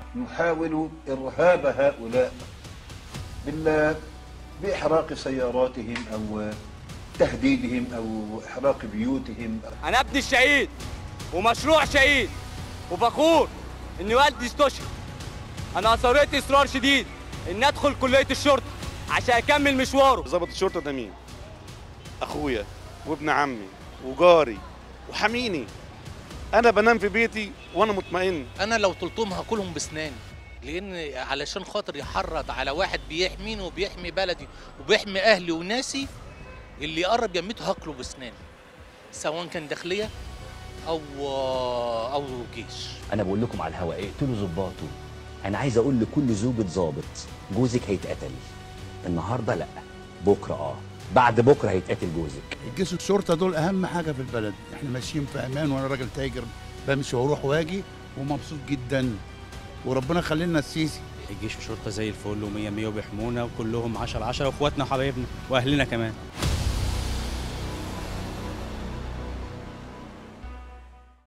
يحاول إرهاب هؤلاء بال- بإحراق سياراتهم أو تهديدهم أو إحراق بيوتهم انا ابني الشهيد ومشروع شهيد وفخور ان والدي استشهد انا اصريت اصرار شديد ان ادخل كليه الشرطه عشان اكمل مشواره ضابط الشرطه ده مين اخويا وابن عمي وجاري وحميني انا بنام في بيتي وانا مطمئن انا لو طلتهم هاكلهم بسناني لان علشان خاطر يحرض على واحد بيحميني وبيحمي بلدي وبيحمي اهلي وناسي اللي يقرب جنبته هاكله بسناني سواء كان داخليه او او جيش انا بقول لكم على الهواء اقتلوا ظباطه انا عايز اقول لكل زوجة ظابط جوزك هيتقتل النهارده لا بكره اه بعد بكره هيتقتل جوزك الجيش والشرطه دول اهم حاجه في البلد احنا ماشيين في امان وانا راجل تاجر بمشي واروح واجي ومبسوط جدا وربنا يخلينا السيسي الجيش والشرطه زي الفل ومية مية وبيحمونا وكلهم عشرة عشرة واخواتنا وحبايبنا واهلنا كمان